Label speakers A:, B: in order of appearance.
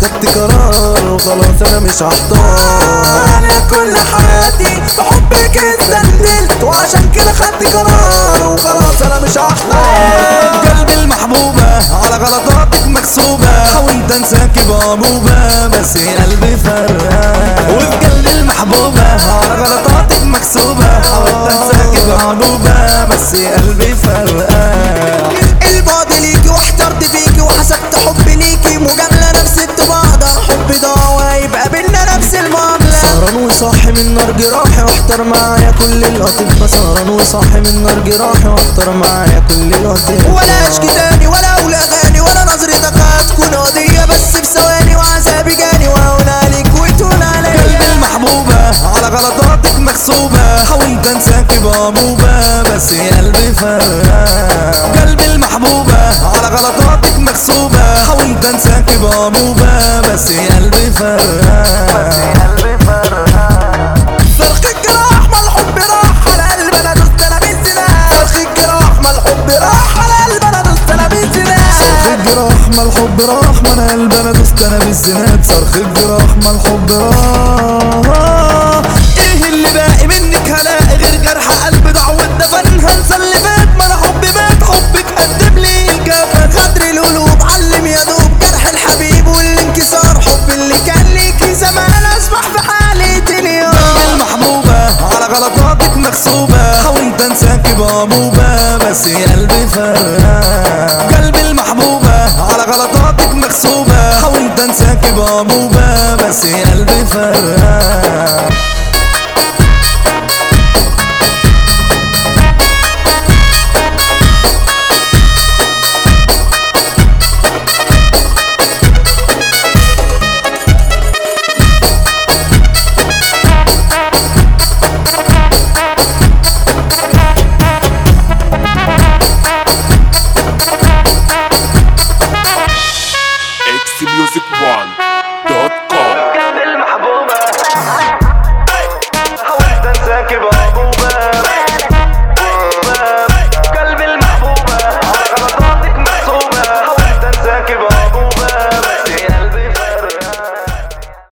A: خدت قرار وخلاص انا مش هحتار
B: انا كل حياتي بحبك اتسندلت وعشان كده خدت قرار وخلاص انا مش هحتار
A: قلبي المحبوبة على غلطاتك مكسوبة حاولت انساكي بأبوبة بس قلبي فرقان وفي قلبي المحبوبة على غلطاتك مكسوبة حاولت انساكي بأبوبة بس قلبي فرقان
B: البعد ليكي واحترت فيكي وحسبت حبي ليكي مجاملة نفس الطباع ده حب ده وهيبقى بينا نفس المعاملة
A: سهران وصاحي من نار جراحي واحتر معايا كل الأطباء سهران وصاحي من نار جراحي واحتر معايا كل الأطباء
B: ولا اشكي تاني ولا اقول اغاني ولا نظرتك هتكون قضية بس في ثواني وعذابي جاني وهقولها لك وتهون
A: قلبي
B: عليا
A: المحبوبة على غلطاتك مكسوبة حاولت انساكي بأبوبة بس قلبي فرقان قلبي المحبوبة على غلطاتك مكسوبة حاولت انساكي بأبوبة بس قلبي فرقان
B: صرخ الجراح ما الحب راح على قلب انا دوست انا بالزنا صرخ الجراح ما الحب راح على قلب انا دوست انا بالزنا
A: صرخ الجراح ما الحب راح ما انا قلبي انا دوست انا بالزناد صرخ الجراح ما الحب راح ايه اللي باقي منك هلاقي غير جرح قلبي ضاع واتدفن هنسى اللي فات ما انا حبي مات حبك قدم لي الجفن
B: خدر القلوب علم يا دوب جرح الحبيب والانكسار حب اللي كان ليكي زمان اصبح في حالة اليوم
A: المحبوبة على غلطاتك مغصوبة حاولت انساكي بأبوبة بس قلبي فرقان قلبي المحبوبة على غلطاتك مغصوبة حاولت انساكي بأبوبة بس قلبي فرقان